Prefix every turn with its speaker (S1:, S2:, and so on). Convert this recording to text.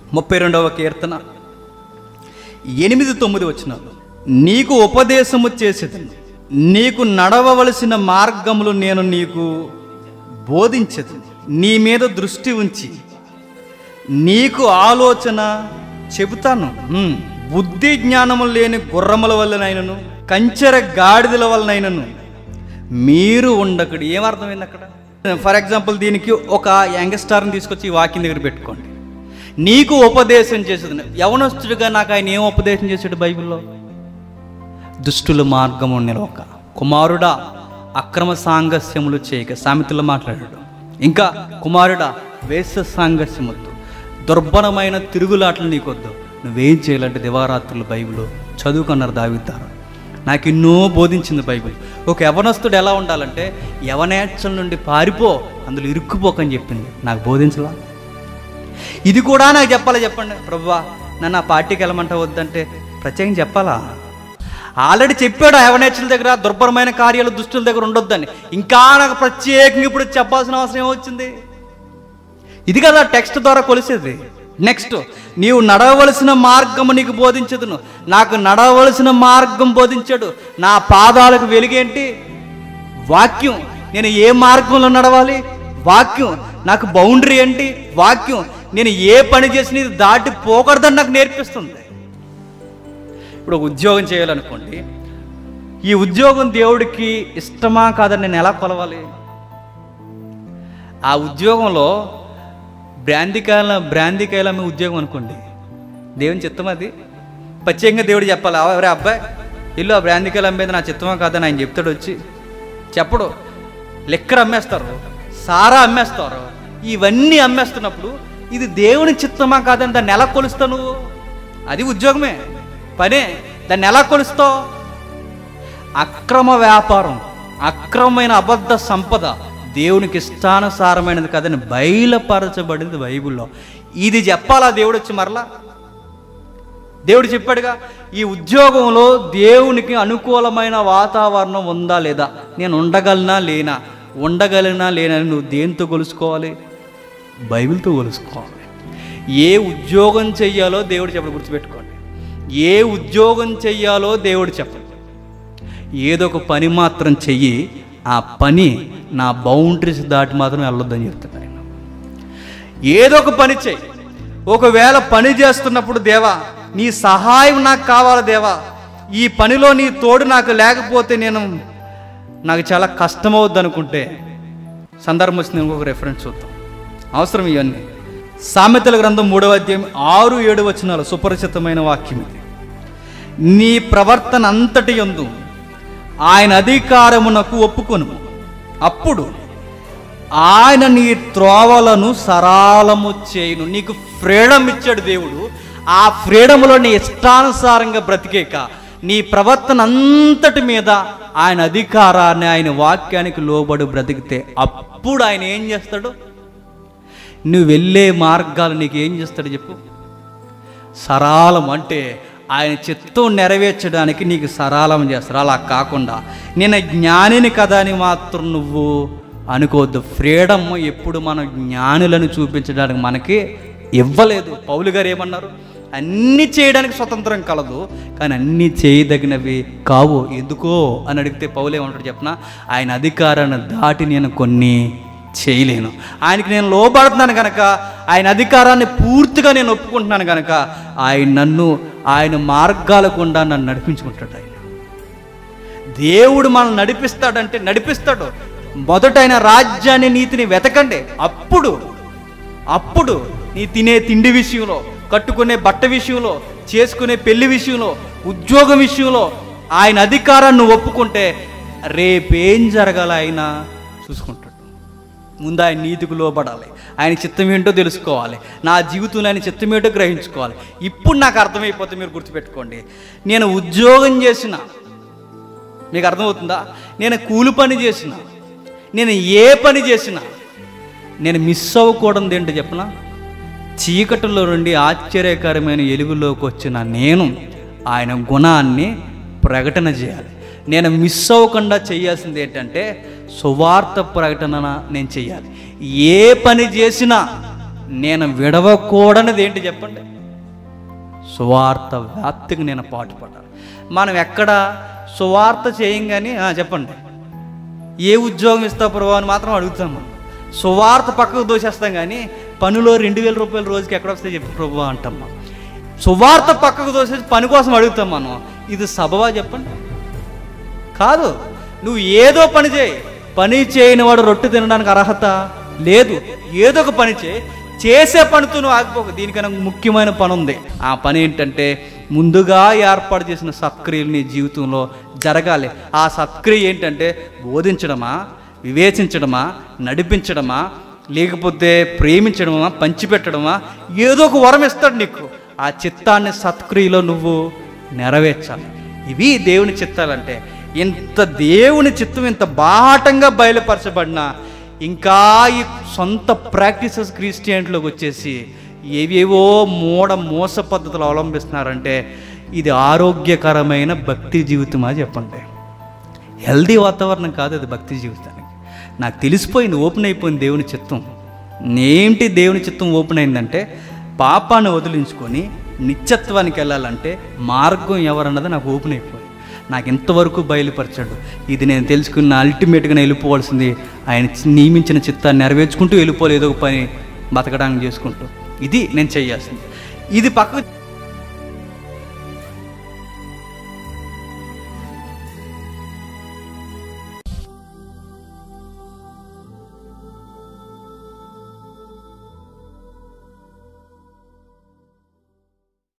S1: ముప్పై రెండవ కీర్తన ఎనిమిది తొమ్మిది వచ్చిన నీకు ఉపదేశము చేసేది నీకు నడవవలసిన మార్గములు నేను నీకు బోధించదు నీ మీద దృష్టి ఉంచి నీకు ఆలోచన చెబుతాను హ్మ్. బుద్ధి జ్ఞానము లేని గుర్రముల వల్లనైనను కంచెర గాడిదల వలనైనను మీరు ఉండకడు ఏమర్థమైంది అక్కడ ఫర్ ఎగ్జాంపుల్ దీనికి ఒక యంగ్స్టార్ని తీసుకొచ్చి ఈ వాక్యం దగ్గర పెట్టుకోండి నీకు ఉపదేశం చేసేది యవనస్తుడిగా నాకు ఆయన ఏం ఉపదేశం చేశాడు బైబిల్లో దుష్టుల మార్గము నిలవక కుమారుడా అక్రమ సాంగస్యములు చేయక సామెతలు మాట్లాడాడు ఇంకా కుమారుడా వేస సాంగస్యమొద్దు దుర్బలమైన తిరుగులాటలు నీకొద్దు నువ్వేం చేయాలంటే దివారాత్రులు బైబిల్ చదువుకున్నారు దావితారు నాకు ఎన్నో బోధించింది బైబిల్ ఒక యవనస్తుడు ఎలా ఉండాలంటే యవనేచ్చల నుండి పారిపో అందులో ఇరుక్కుపోకని చెప్పింది నాకు బోధించలా ఇది కూడా నాకు చెప్పాలి చెప్పండి ప్రభువా నన్ను ఆ పార్టీకి వెళ్ళమంట వద్దంటే ప్రత్యేకం చెప్పాలా ఆల్రెడీ చెప్పాడు యవనేచ్చుల దగ్గర దుర్భరమైన కార్యాలు దుష్టుల దగ్గర ఉండొద్దని ఇంకా నాకు ప్రత్యేకంగా ఇప్పుడు చెప్పాల్సిన అవసరం ఏమొచ్చింది ఇది కదా టెక్స్ట్ ద్వారా కొలిసేది నెక్స్ట్ నీవు నడవలసిన మార్గము నీకు బోధించదును నాకు నడవలసిన మార్గం బోధించాడు నా పాదాలకు వెలుగేంటి వాక్యం నేను ఏ మార్గంలో నడవాలి వాక్యం నాకు బౌండరీ ఏంటి వాక్యం నేను ఏ పని చేసిన ఇది దాటి పోకూడదని నాకు నేర్పిస్తుంది ఇప్పుడు ఒక ఉద్యోగం చేయాలనుకోండి ఈ ఉద్యోగం దేవుడికి ఇష్టమా కాదని నేను ఎలా కొలవాలి ఆ ఉద్యోగంలో బ్రాంతికాయల బ్రాంతికాయల మీ ఉద్యోగం అనుకోండి దేవుని చిత్తం అది ప్రత్యేకంగా దేవుడు చెప్పాలి ఎవరే అబ్బాయి ఇల్లు ఆ బ్రాంతికాయలు అమ్మేది నా చిత్తమా కాదని ఆయన చెప్తాడు వచ్చి చెప్పడు లెక్కర అమ్మేస్తారు సారా అమ్మేస్తారు ఇవన్నీ అమ్మేస్తున్నప్పుడు ఇది దేవుని చిత్తమా కాదని దాన్ని ఎలా కొలుస్తావు నువ్వు అది ఉద్యోగమే పనే దాన్ని ఎలా కొలుస్తావు అక్రమ వ్యాపారం అక్రమమైన అబద్ధ సంపద దేవునికి ఇష్టానుసారమైనది కదని బయలుపరచబడింది బైబిల్లో ఇది చెప్పాలా దేవుడు వచ్చి మరలా దేవుడు చెప్పాడుగా ఈ ఉద్యోగంలో దేవునికి అనుకూలమైన వాతావరణం ఉందా లేదా నేను ఉండగలనా లేనా ఉండగలనా లేనని నువ్వు దేంతో కొలుసుకోవాలి బైబిల్తో కొలుసుకోవాలి ఏ ఉద్యోగం చెయ్యాలో దేవుడు చెప్పడు గుర్తుపెట్టుకోండి ఏ ఉద్యోగం చెయ్యాలో దేవుడు చెప్పడు ఏదో ఒక పని మాత్రం చెయ్యి ఆ పని నా బౌండరీస్ దాటి మాత్రం వెళ్ళొద్దని చెప్తున్నాను నేను ఏదో ఒక పని చెయ్యి ఒకవేళ పని చేస్తున్నప్పుడు దేవా నీ సహాయం నాకు కావాలి దేవా ఈ పనిలో నీ తోడు నాకు లేకపోతే నేను నాకు చాలా కష్టమవుద్ది అనుకుంటే సందర్భం వచ్చింది ఇంకొక రెఫరెన్స్ చూద్దాం అవసరం ఇవన్నీ సామెతల గ్రంథం మూడవ అధ్యాయం ఆరు ఏడు వచనాలు సుపరిచితమైన వాక్యం ఇది నీ ప్రవర్తన అంతటి యందు ఆయన అధికారమునకు ఒప్పుకొను అప్పుడు ఆయన నీ త్రోవలను సరాలము చేయును నీకు ఫ్రీడమ్ ఇచ్చాడు దేవుడు ఆ ఫ్రీడములో నీ ఇష్టానుసారంగా బ్రతికేక నీ ప్రవర్తన అంతటి మీద ఆయన అధికారాన్ని ఆయన వాక్యానికి లోబడి బ్రతికితే అప్పుడు ఆయన ఏం చేస్తాడు నువ్వు వెళ్ళే మార్గాలు నీకు ఏం చేస్తాడు చెప్పు సరాలం అంటే ఆయన చిత్తం నెరవేర్చడానికి నీకు సరాలం చేస్తారు అలా కాకుండా నేను జ్ఞానిని కదా అని మాత్రం నువ్వు అనుకోవద్దు ఫ్రీడమ్ ఎప్పుడు మన జ్ఞానులను చూపించడానికి మనకి ఇవ్వలేదు పౌలు గారు ఏమన్నారు అన్నీ చేయడానికి స్వతంత్రం కలదు కానీ అన్నీ చేయదగినవి కావు ఎందుకో అని అడిగితే పౌలు ఏమంటాడు చెప్పిన ఆయన అధికారాన్ని దాటి నేను కొన్ని చేయలేను ఆయనకి నేను లోబడుతున్నాను కనుక ఆయన అధికారాన్ని పూర్తిగా నేను ఒప్పుకుంటున్నాను కనుక ఆయన నన్ను ఆయన మార్గాల గుండా నన్ను నడిపించుకుంటాడు ఆయన దేవుడు మనల్ని నడిపిస్తాడంటే నడిపిస్తాడు మొదట ఆయన రాజ్యాన్ని నీతిని వెతకండి అప్పుడు అప్పుడు నీ తినే తిండి విషయంలో కట్టుకునే బట్ట విషయంలో చేసుకునే పెళ్లి విషయంలో ఉద్యోగం విషయంలో ఆయన అధికారాన్ని నువ్వు ఒప్పుకుంటే రేపేం జరగాలి ఆయన చూసుకుంటాడు ముందు ఆయన నీతికి లోబడాలి ఆయన చిత్తం ఏంటో తెలుసుకోవాలి నా జీవితంలో ఆయన చిత్తం ఏంటో గ్రహించుకోవాలి ఇప్పుడు నాకు అర్థమైపోతే మీరు గుర్తుపెట్టుకోండి నేను ఉద్యోగం చేసిన మీకు అర్థమవుతుందా నేను కూలి పని చేసిన నేను ఏ పని చేసినా నేను మిస్ అవ్వకూడదు ఏంటో చెప్పనా చీకటిలో నుండి ఆశ్చర్యకరమైన ఎలుగులోకి వచ్చిన నేను ఆయన గుణాన్ని ప్రకటన చేయాలి నేను మిస్ అవ్వకుండా చేయాల్సింది ఏంటంటే సువార్త ప్రకటన నేను చేయాలి ఏ పని చేసినా నేను విడవకూడనిది ఏంటి చెప్పండి సువార్త వ్యాప్తికి నేను పాటుపడాలి మనం ఎక్కడ సువార్త చేయంగాని ఆ, చెప్పండి ఏ ఉద్యోగం ఇస్తావు ప్రభు అని మాత్రం అడుగుతాం మనం సువార్త పక్కకు దోసేస్తాం కానీ పనిలో రెండు వేల రూపాయలు రోజుకి ఎక్కడ వస్తే చెప్పు ప్రభు అంటాం మనం సువార్త పక్కకు దోసేసి పని కోసం అడుగుతాం మనం ఇది సబవా చెప్పండి కాదు నువ్వు ఏదో పని చేయి పని చేయని వాడు రొట్టె తినడానికి అర్హత లేదు ఏదో ఒక పని చేయి చేసే పనితో నువ్వు ఆగిపోక దీనికన్నా ముఖ్యమైన పని ఉంది ఆ పని ఏంటంటే ముందుగా ఏర్పాటు చేసిన సత్క్రియలు నీ జీవితంలో జరగాలి ఆ సత్క్రియ ఏంటంటే బోధించడమా వివేచించడమా నడిపించడమా లేకపోతే ప్రేమించడమా పంచిపెట్టడమా ఏదో ఒక వరం ఇస్తాడు నీకు ఆ చిత్తాన్ని సత్క్రియలో నువ్వు నెరవేర్చాలి ఇవి దేవుని చిత్తాలంటే ఇంత దేవుని చిత్తం ఇంత బాటంగా బయలుపరచబడిన ఇంకా ఈ సొంత ప్రాక్టీసెస్ క్రిస్టియన్లోకి వచ్చేసి ఏవేవో మూఢ మోస పద్ధతులు అవలంబిస్తున్నారంటే ఇది ఆరోగ్యకరమైన భక్తి జీవితమా చెప్పండి హెల్దీ వాతావరణం కాదు అది భక్తి జీవితానికి నాకు తెలిసిపోయింది ఓపెన్ అయిపోయింది దేవుని చిత్తం ఏంటి దేవుని చిత్తం ఓపెన్ అయిందంటే పాపాన్ని వదిలించుకొని నిత్యత్వానికి వెళ్ళాలంటే మార్గం ఎవరన్నది నాకు ఓపెన్ అయిపోయింది నాకు ఇంతవరకు బయలుపరచాడు ఇది నేను తెలుసుకున్న అల్టిమేట్గా నేను వెళ్ళిపోవాల్సింది ఆయన చి- నియమించిన చిత్తాన్ని నెరవేర్చుకుంటూ వెళ్ళిపోలేదు ఏదో ఒక పని బతకడానికి చేసుకుంటూ ఇది నేను చేయాల్సింది ఇది పక్కకు